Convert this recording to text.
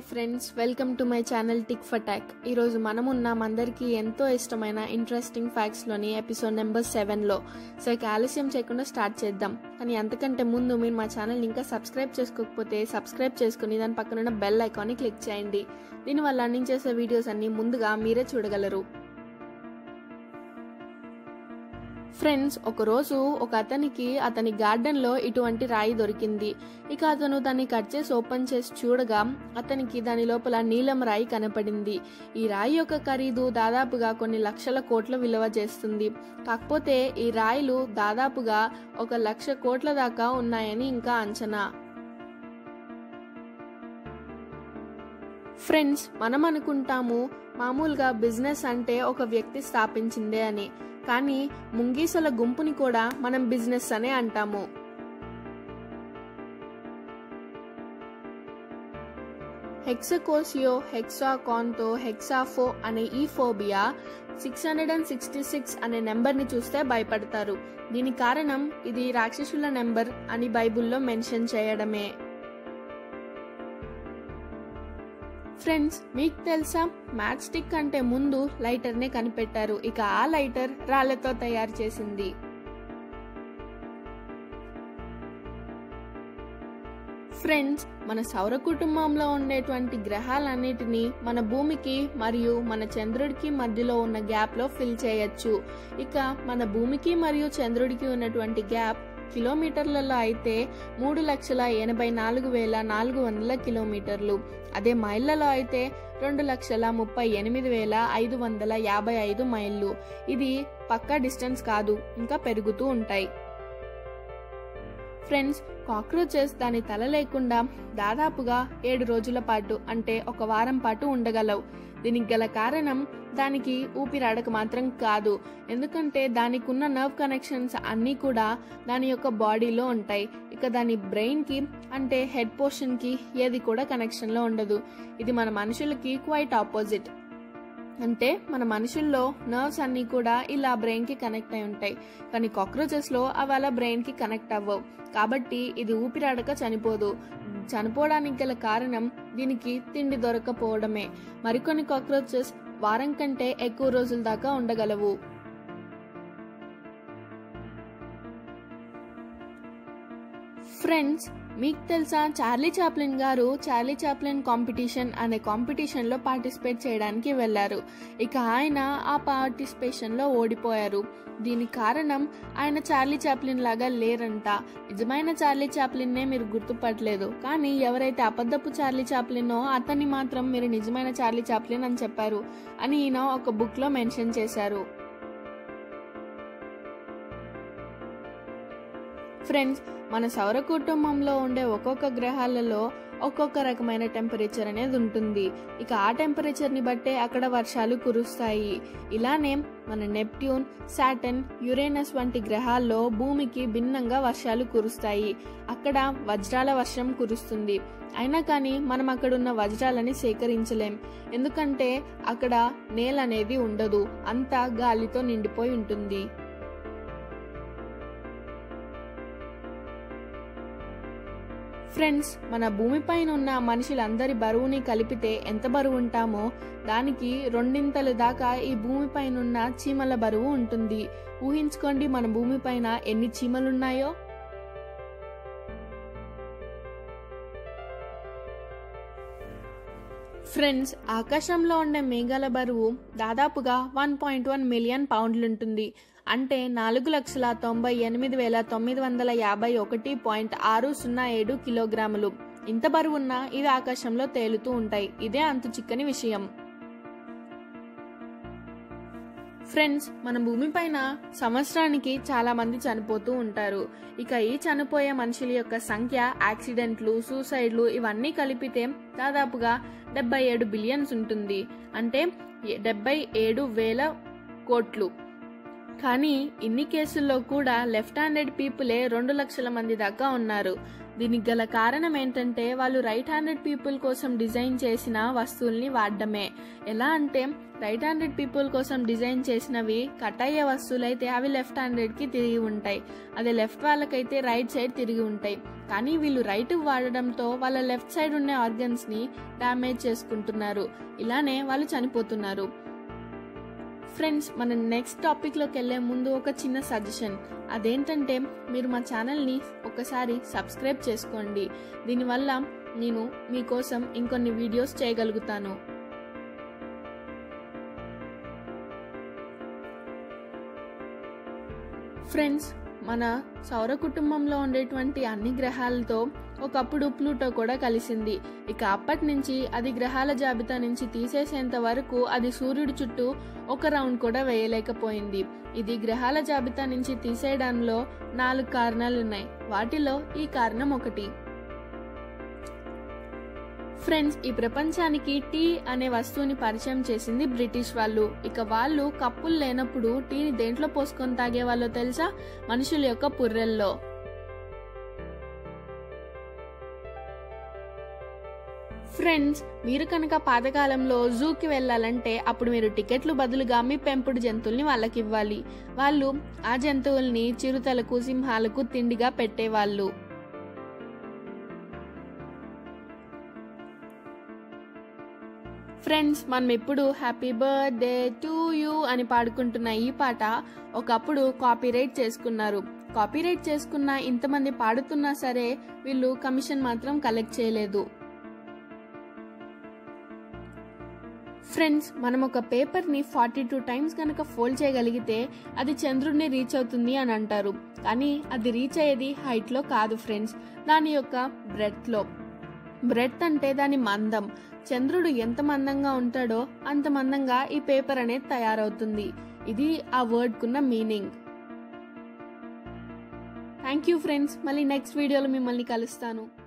friends welcome to my channel tick for talk ఈరోజు మనం ఉన్నాం అందరికీ ఎంతో ఇష్టమైన ఇంట్రెస్టింగ్ ఫ్యాక్ట్స్లోని ఎపిసోడ్ నెంబర్ సెవెన్లో సో ఇక ఆలస్యం చేయకుండా స్టార్ట్ చేద్దాం కానీ అంతకంటే ముందు మీరు మా ఛానల్ ఇంకా సబ్స్క్రైబ్ చేసుకోకపోతే సబ్స్క్రైబ్ చేసుకుని దాని పక్కన ఉన్న బెల్ ఐకాన్ని క్లిక్ చేయండి దీనివల్ల నేను చేసే వీడియోస్ అన్ని ముందుగా మీరే చూడగలరు ఫ్రెండ్స్ ఒకరోజు ఒక అతనికి అతని గార్డెన్లో ఇటువంటి రాయి దొరికింది ఇక అతను దాన్ని కట్ చేసి ఓపెన్ చేసి చూడగా అతనికి దాని లోపల నీలం రాయి కనపడింది ఈ రాయి యొక్క ఖరీదు దాదాపుగా కొన్ని లక్షల కోట్ల విలువ చేస్తుంది కాకపోతే ఈ రాయిలు దాదాపుగా ఒక లక్ష కోట్ల దాకా ఉన్నాయని ఇంకా అంచనా ఫ్రెండ్స్ మనం అనుకుంటాము మామూలుగా బిజినెస్ అంటే ఒక వ్యక్తి స్థాపించిందే అని కానీ ముంగీసల గుంపుని కూడా మనం బిజినెస్ అనే అంటాము హెక్సకోసియో హెక్సాకాన్తో హెక్సాఫో అనే ఈ phobia six hundred and sixty six అనే నెంబర్ని చూస్తే భయపడతారు దీని కారణం ఇది రాక్షసుల నెంబర్ అని బైబిల్లో మెన్షన్ చేయడమే ఫ్రెండ్స్ మీకు తెలుసా మ్యాచ్ స్టిక్ అంటే ముందు లైటర్నే కనిపెట్టారు ఇక ఆ లైటర్ రాళ్లతో తయారు చేసింది ఫ్రెండ్స్ మన సౌర కుటుంబంలో ఉండేటువంటి గ్రహాలన్నిటినీ మన భూమికి మరియు మన చంద్రుడికి మధ్యలో ఉన్న గ్యాప్లో ఫిల్ చేయొచ్చు ఇక మన భూమికి మరియు చంద్రుడికి ఉన్నటువంటి గ్యాప్ కిలోమీటర్లలో అయితే మూడు లక్షల ఎనభై నాలుగు వేల నాలుగు వందల కిలోమీటర్లు అదే మైళ్ళలో అయితే రెండు లక్షల ముప్పై ఎనిమిది వేల ఐదు వందల యాభై ఐదు మైళ్ళు ఇది పక్కా డిస్టెన్స్ కాదు ఇంకా పెరుగుతూ ఉంటాయి ఫ్రెండ్స్ కాక్రోచెస్ దాని తల లేకుండా దాదాపుగా ఏడు రోజుల పాటు అంటే ఒక వారం పాటు ఉండగలవు దీనికి గల కారణం దానికి ఊపిరాడక మాత్రం కాదు ఎందుకంటే దానికి ఉన్న నర్వ్ కనెక్షన్స్ అన్నీ కూడా దాని యొక్క బాడీలో ఉంటాయి ఇక దాని బ్రెయిన్కి అంటే హెడ్ పోర్షన్కి ఏది కూడా కనెక్షన్లో ఉండదు ఇది మన మనుషులకి క్వైట్ ఆపోజిట్ అంటే మన మనుషుల్లో నర్వ్స్ అన్నీ కూడా ఇలా బ్రెయిన్కి కనెక్ట్ అయి ఉంటాయి కానీ కాక్రోచెస్లో అవి అలా బ్రెయిన్కి కనెక్ట్ అవ్వవు కాబట్టి ఇది ఊపిరాడక చనిపోదు చనిపోవడానికి గల కారణం దీనికి తిండి దొరకపోవడమే మరికొన్ని కాక్రోచెస్ వారం కంటే ఎక్కువ రోజుల దాకా ఉండగలవు ఫ్రెండ్స్ మీకు తెలుసా చార్లీ చాప్లిన్ గారు చార్లీ చాప్లిన్ కాంపిటీషన్ అనే కాంపిటీషన్లో పార్టిసిపేట్ చేయడానికి వెళ్ళారు ఇక ఆయన ఆ పార్టిసిపేషన్లో ఓడిపోయారు దీనికి కారణం ఆయన చార్లీ చాప్లిన్ లాగా లేరంట నిజమైన చార్లీ చాప్లిన్నే మీరు గుర్తుపట్టలేదు కానీ ఎవరైతే అబద్ధపు చార్లీ చాప్లినో అతన్ని మాత్రం మీరు నిజమైన చార్లీ చాప్లిన్ అని చెప్పారు అని ఈయన ఒక బుక్లో మెన్షన్ చేశారు ఫ్రెండ్స్ మన సౌర కుటుంబంలో ఉండే ఒక్కొక్క గ్రహాలలో ఒక్కొక్క రకమైన టెంపరేచర్ అనేది ఉంటుంది ఇక ఆ టెంపరేచర్ని బట్టే అక్కడ వర్షాలు కురుస్తాయి ఇలానే మన నెప్ట్యూన్ సాటన్ యురేనస్ వంటి గ్రహాల్లో భూమికి భిన్నంగా వర్షాలు కురుస్తాయి అక్కడ వజ్రాల వర్షం కురుస్తుంది అయినా కానీ మనం అక్కడున్న వజ్రాలని సేకరించలేం ఎందుకంటే అక్కడ నేల అనేది ఉండదు అంతా గాలితో నిండిపోయి ఉంటుంది ఫ్రెండ్స్ మన భూమిపైన ఉన్న మనుషులందరి బరువుని కలిపితే ఎంత బరువు ఉంటామో దానికి రెండింతలు దాకా ఈ భూమిపైన ఉన్న చీమల బరువు ఉంటుంది ఊహించుకోండి మన భూమిపైన ఎన్ని చీమలున్నాయో ఫ్రెండ్స్ ఆకాశంలో ఉండే మేఘాల బరువు దాదాపుగా వన్ పాయింట్ వన్ మిలియన్ పౌండ్లుంటుంది అంటే నాలుగు లక్షల తొంభై ఎనిమిది వేల తొమ్మిది వందల యాభై ఒకటి పాయింట్ ఆరు సున్నా ఏడు కిలోగ్రాములు ఇంత బరువున్న ఇవి ఆకాశంలో తేలుతూ ఉంటాయి ఇదే అంతు చిక్కని విషయం ఫ్రెండ్స్ మన భూమిపైన సంవత్సరానికి చాలా మంది చనిపోతూ ఉంటారు ఇక ఈ చనిపోయే మనుషుల యొక్క సంఖ్య యాక్సిడెంట్లు సూసైడ్లు ఇవన్నీ కలిపితే దాదాపుగా డెబ్బై ఏడు బిలియన్స్ ఉంటుంది అంటే డెబ్బై ఏడు వేల కోట్లు కానీ ఇన్ని కేసుల్లో కూడా లెఫ్ట్ హ్యాండెడ్ పీపులే రెండు లక్షల మంది దాకా ఉన్నారు దీనికి గల కారణం ఏంటంటే వాళ్ళు రైట్ హ్యాండెడ్ పీపుల్ కోసం డిజైన్ చేసిన వస్తువుల్ని వాడడమే ఎలా అంటే రైట్ హ్యాండెడ్ పీపుల్ కోసం డిజైన్ చేసినవి కట్ అయ్యే వస్తువులు అయితే అవి లెఫ్ట్ హ్యాండెడ్కి తిరిగి ఉంటాయి అదే లెఫ్ట్ వాళ్ళకైతే రైట్ సైడ్ తిరిగి ఉంటాయి కానీ వీళ్ళు రైట్ వాడడంతో వాళ్ళ లెఫ్ట్ సైడ్ ఉండే ఆర్గన్స్ని డ్యామేజ్ చేసుకుంటున్నారు ఇలానే వాళ్ళు చనిపోతున్నారు ఫ్రెండ్స్ మనం నెక్స్ట్ టాపిక్లోకి వెళ్ళే ముందు ఒక చిన్న సజెషన్ అదేంటంటే మీరు మా ఛానల్ని ఒకసారి సబ్స్క్రైబ్ చేసుకోండి దీనివల్ల నేను మీకోసం ఇంకొన్ని వీడియోస్ చేయగలుగుతాను ఫ్రెండ్స్ మన సౌర కుటుంబంలో ఉండేటువంటి అన్ని గ్రహాలతో ఒకప్పుడు ప్లూటో కూడా కలిసింది ఇక అప్పటి నుంచి అది గ్రహాల జాబితా నుంచి తీసేసేంత వరకు అది సూర్యుడి చుట్టూ ఒక రౌండ్ కూడా వేయలేకపోయింది ఇది గ్రహాల జాబితా నుంచి తీసేయడంలో నాలుగు కారణాలు ఉన్నాయి వాటిలో ఈ కారణం ఒకటి ఫ్రెండ్స్ ఈ ప్రపంచానికి టీ అనే వస్తువుని పరిచయం చేసింది బ్రిటిష్ వాళ్ళు ఇక వాళ్ళు కప్పులు లేనప్పుడు టీని దేంట్లో పోసుకొని తాగే వాళ్ళో తెలుసా మనుషుల యొక్క పుర్రెల్లో ఫ్రెండ్స్ మీరు కనుక పాతకాలంలో జూకి వెళ్ళాలంటే అప్పుడు మీరు టికెట్లు బదులుగా మీ పెంపుడు జంతువుల్ని వాళ్ళకి ఇవ్వాలి వాళ్ళు ఆ జంతువుల్ని చిరుతలకు సింహాలకు తిండిగా పెట్టేవాళ్ళు ఫ్రెండ్స్ మనం ఇప్పుడు హ్యాపీ బర్త్డే టు యూ అని పాడుకుంటున్న ఈ పాట ఒకప్పుడు కాపీరైట్ చేసుకున్నారు కాపీరైట్ చేసుకున్న ఇంతమంది పాడుతున్నా సరే వీళ్ళు కమిషన్ మాత్రం కలెక్ట్ చేయలేదు ఫ్రెండ్స్ మనం ఒక పేపర్ని ఫార్టీ టూ టైమ్స్ కనుక ఫోల్డ్ చేయగలిగితే అది చంద్రుడిని రీచ్ అవుతుంది అని అంటారు కానీ అది రీచ్ అయ్యేది హైట్లో కాదు ఫ్రెండ్స్ దాని యొక్క బ్రెడ్త్లో బ్రెడ్ అంటే దాని మందం చంద్రుడు ఎంత మందంగా ఉంటాడో అంత మందంగా ఈ పేపర్ అనేది తయారవుతుంది ఇది ఆ వర్డ్కున్న మీనింగ్ థ్యాంక్ యూ ఫ్రెండ్స్ మళ్ళీ నెక్స్ట్ వీడియోలో మిమ్మల్ని కలుస్తాను